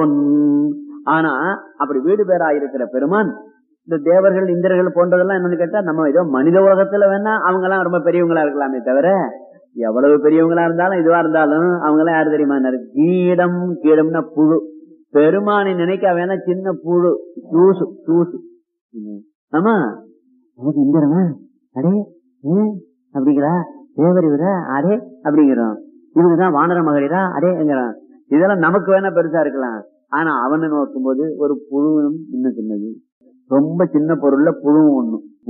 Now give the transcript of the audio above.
ஆனா அப்படி வீடு பேரா இருக்கிற பெருமான் இந்த தேவர்கள் இந்திரர்கள் போன்றதெல்லாம் என்னன்னு கேட்டா நம்ம ஏதோ மனித உலகத்துல வேணா அவங்க எல்லாம் ரொம்ப பெரியவங்களா இருக்கலாமே தவிர எவ்வளவு பெரியவங்களா இருந்தாலும் இதுவா இருந்தாலும் அவங்க எல்லாம் யாரு தெரியுமா கீடம் கீடம்னா புழு பெருமானை நினைக்க வேணா சின்ன புழு தூசு தூசு ஆமா நமக்கு இந்திரனா அடே ஏன் அப்படிங்கிறா தேவர் இவரா அடே அப்படிங்கிறோம் இவங்கதான் வானர மகளிரா அடேங்கிறான் இதெல்லாம் நமக்கு வேணா பெருசா இருக்கலாம் ஆனா அவனை நோக்கும் போது ஒரு புழுவும் இன்னும் சின்னது ரொம்ப சின்ன பொருள்ல புழுவும் ஒண்ணும்